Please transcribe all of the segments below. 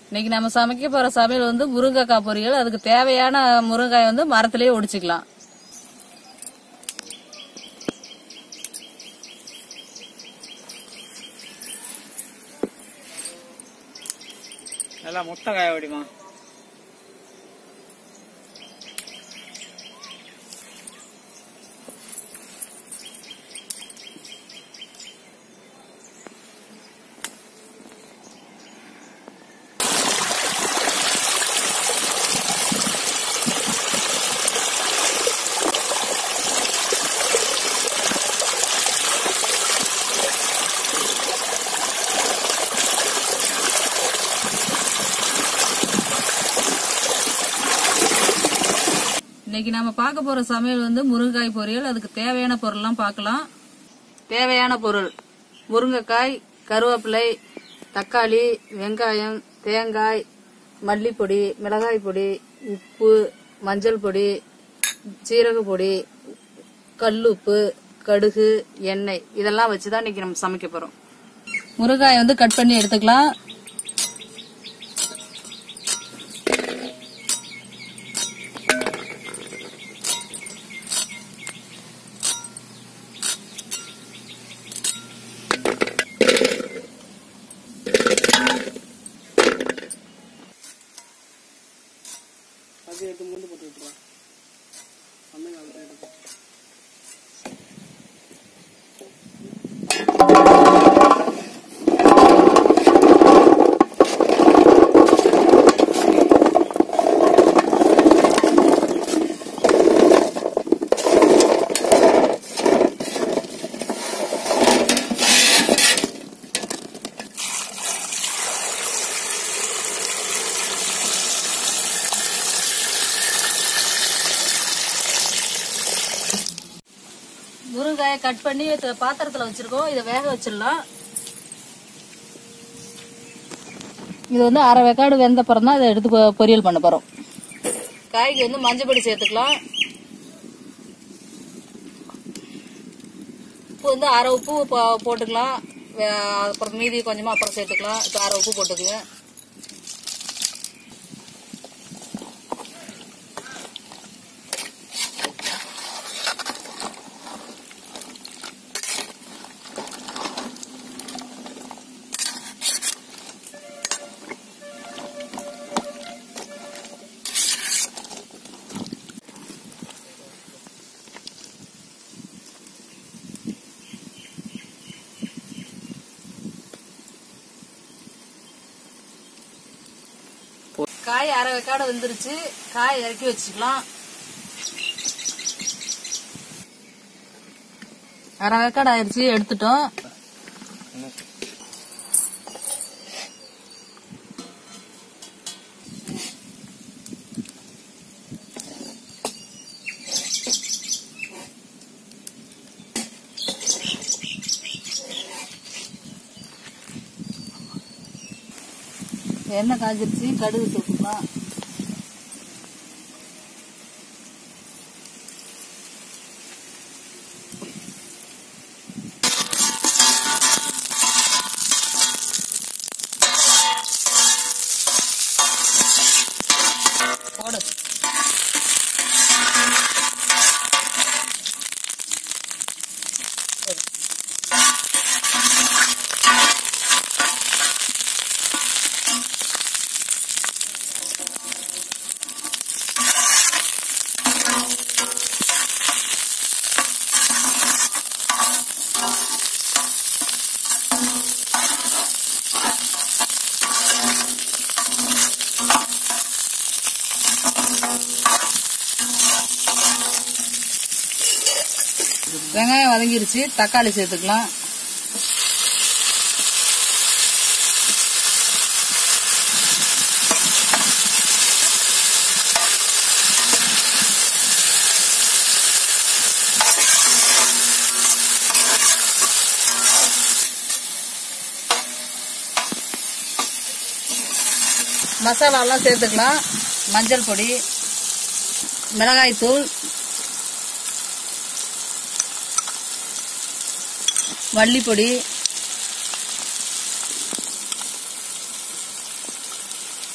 இன்னைக்கு நம்ம சமைக்க போற சமையல் வந்து முருங்கைக்காய் பொரியல் அதுக்கு தேவையான முருங்காய் வந்து மரத்திலேயே ஒடிச்சுக்கலாம் நல்லா முட்டை காய வடிமா இன்னைக்கு நம்ம பார்க்க போற சமையல் வந்து முருங்கைக்காய் பொரியல் அதுக்கு தேவையான பொருள்லாம் பார்க்கலாம் தேவையான பொருள் முருங்கைக்காய் கருவேப்பிலை தக்காளி வெங்காயம் தேங்காய் மல்லிப்பொடி மிளகாய் பொடி உப்பு மஞ்சள் பொடி சீரக பொடி கல்லுப்பு கடுகு எண்ணெய் இதெல்லாம் வச்சுதான் இன்னைக்கு நம்ம சமைக்க போறோம் முருங்காயை வந்து கட் பண்ணி எடுத்துக்கலாம் அது எடுத்து முந்து போட்டு விட்டுருவா அந்த காலத்துல எடுத்து முருங்காயை கட் பண்ணி த- பாத்திரத்துல வச்சிருக்கோம் இதை வேக வச்சிடலாம் இது வந்து அரை வெக்காடு வெந்த அப்புறம் தான் இதை எடுத்து பொ- பொரியல் பண்ண போறோம் காய்க்கு வந்து மஞ்சள் பொடி சேர்த்துக்கலாம் உப்பு வந்து அரை உப்பு போ- போட்டுக்கலாம் வே- அப்புறம் மீதி கொஞ்சமா அப்புறம் சேர்த்துக்கலாம் இப்போ அரை உப்பு போட்டுக்குங்க காய் அரை வெக்காடு வெந்துருச்சு காய் இறக்கி வச்சுக்கலாம் அரை வெக்காடு ஆயிடுச்சு எடுத்துட்டோம் எண்ணெய் காய்ச்சிருச்சு கடுகு சேர்த்துக்கலாம் போடு வெங்காயம் வதங்கிருச்சு தக்காளி சேர்த்துக்கலாம் மசாலாலாம் சேர்த்துக்கலாம் மஞ்சள் பொடி மிளகாய் தூள் மல்லிப்பொடி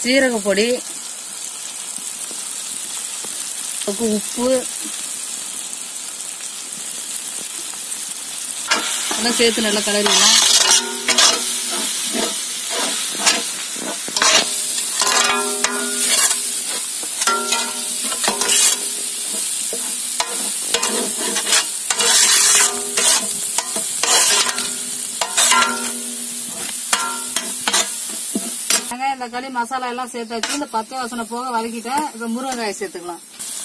சீரக பொடி உப்பு எல்லாம் சேர்த்து நல்லா கலரிடலாம் வெங்காயம் தக்காளி மசாலா எல்லாம் சேர்த்தாச்சு இந்த பச்சை வாசனை போக வதக்கிட்டேன் இப்ப முருங்கைக்காயை சேர்த்துக்கலாம்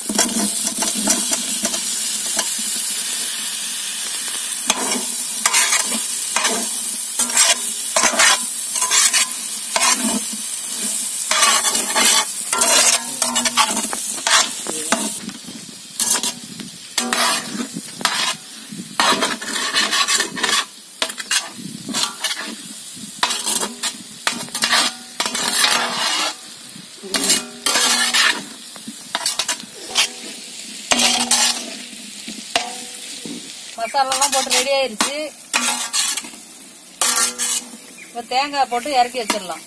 மசாலாலாம் போட்டு ரெடி ஆயிருச்சு இப்ப தேங்காய் போட்டு இறக்கி வச்சிடலாம்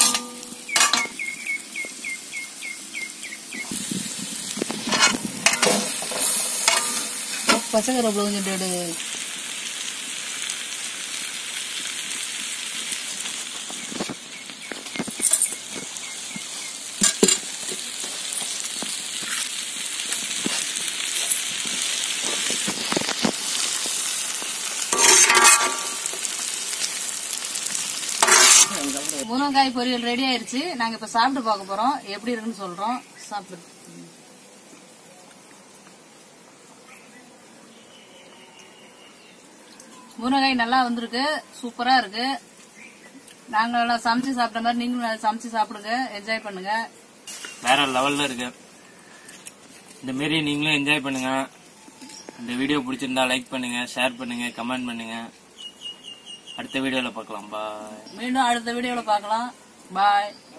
பச்சை கருவேப்பிலை கொஞ்சம் எடு முருங்கைக்காய் பொரியல் ரெடி ஆயிருச்சு நாங்க இப்ப சாப்பிட்டு பார்க்க போறோம் எப்படி இருக்குன்னு சொல்றோம் சாப்பிடு முருங்கைக்காய் நல்லா வந்திருக்கு சூப்பரா இருக்கு நாங்க நல்லா சமைச்சு சாப்பிட்ட மாதிரி நீங்களும் நல்லா சமைச்சு சாப்பிடுங்க என்ஜாய் பண்ணுங்க வேற லெவல்ல இருக்கு இந்த மாரி நீங்களும் என்ஜாய் பண்ணுங்க இந்த வீடியோ பிடிச்சிருந்தா லைக் பண்ணுங்க ஷேர் பண்ணுங்க கமெண்ட் பண்ணுங்க அடுத்த வீடியோல பார்க்கலாம் பாய் மீண்டும் அடுத்த வீடியோல பார்க்கலாம் பாய்